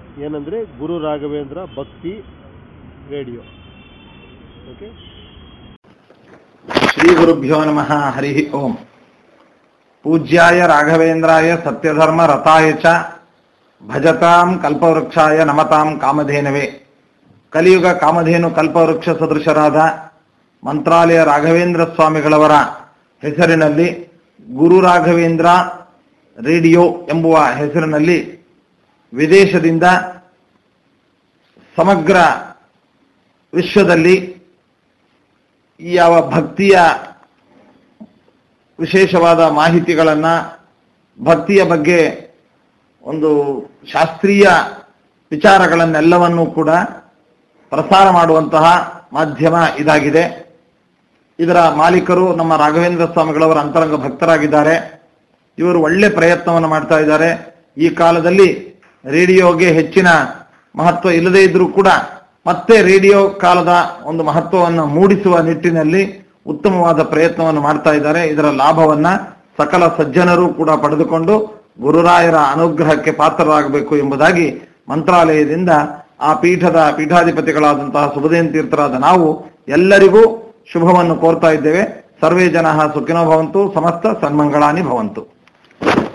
ಏನಂದರೆ ಗುರು ರಾಘವೇಂದ್ರ ಭಕ್ತಿ radio okay Shri ಗುರುಭ್ಯೋ ನಮಃ ಹರಿ ಓಂ ಪೂಜ್ಯಾಯ ರಾಘವೇಂದ್ರಾಯ ಸತ್ಯಧರ್ಮ ರಥಾಯ ಚ ಭಜತಾಂ ಕಲ್ಪವೃಕ್ಷಾಯ ನಮತಾಂ ಕಾಮಧೇನವೇ ಕಲಿಯುಗ ಕಾಮಧೇನು ಕಲ್ಪವೃಕ್ಷ ಸದೃಶರಾದ ಮಂತ್ರಾಲಯ ರಾಘವೇಂದ್ರ ಸ್ವಾಮಿಗಳವರ ಹೆಸರಿನಲ್ಲಿ ಗುರು ರಾಘವೇಂದ್ರ ರೇಡಿಯೋ ಎಂಬುವ ಹೆಸರಿನಲ್ಲಿ ವಿದೇಶದಿಂದ ಸಮಗ್ರ ವಿಶ್ವದಲ್ಲಿ ಈ ಯಾವ ಭಕ್ತಿಯ ವಿಶೇಷವಾದ ಮಾಹಿತಿಗಳನ್ನ ಭಕ್ತಿಯ ಬಗ್ಗೆ ಒಂದು ಶಾಸ್ತ್ರೀಯ ವಿಚಾರಗಳನ್ನೆಲ್ಲವನ್ನೂ ಕೂಡ ಪ್ರಸಾರ ಮಾಡುವಂತಹ ಮಾಧ್ಯಮ ಇದಾಗಿದೆ ಇದರ ಮಾಲೀಕರು ನಮ್ಮ ರಾಘವೇಂದ್ರ ಸ್ವಾಮಿಗಳವರ ಅಂತರಂಗ ಭಕ್ತರಾಗಿದ್ದಾರೆ ಇವರು ಒಳ್ಳೆ ಪ್ರಯತ್ನವನ್ನು ಮಾಡ್ತಾ ಇದ್ದಾರೆ ಈ ಕಾಲದಲ್ಲಿ ರೇಡಿಯೋಗೆ ಹೆಚ್ಚಿನ ಮಹತ್ವ ಇಲ್ಲದೇ ಇದ್ರೂ ಕೂಡ ಮತ್ತೆ ರೇಡಿಯೋ ಕಾಲದ ಒಂದು ಮಹತ್ವವನ್ನು ಮೂಡಿಸುವ ನಿಟ್ಟಿನಲ್ಲಿ ಉತ್ತಮವಾದ ಪ್ರಯತ್ನವನ್ನು ಮಾಡ್ತಾ ಇದ್ದಾರೆ ಇದರ ಲಾಭವನ್ನ ಸಕಲ ಸಜ್ಜನರು ಕೂಡ ಪಡೆದುಕೊಂಡು ಗುರುರಾಯರ ಅನುಗ್ರಹಕ್ಕೆ ಪಾತ್ರರಾಗಬೇಕು ಎಂಬುದಾಗಿ ಮಂತ್ರಾಲಯದಿಂದ ಆ ಪೀಠದ ಪೀಠಾಧಿಪತಿಗಳಾದಂತಹ ಸುಬದೇನ್ ತೀರ್ಥರಾದ ನಾವು ಎಲ್ಲರಿಗೂ ಶುಭವನ್ನು ಕೋರ್ತಾ ಇದ್ದೇವೆ ಸರ್ವೇ ಜನ ಸುಖಿನೋ ಭವಂತು ಸಮಸ್ತ ಸನ್ಮಂಗಳಾನಿ ಭವಂತು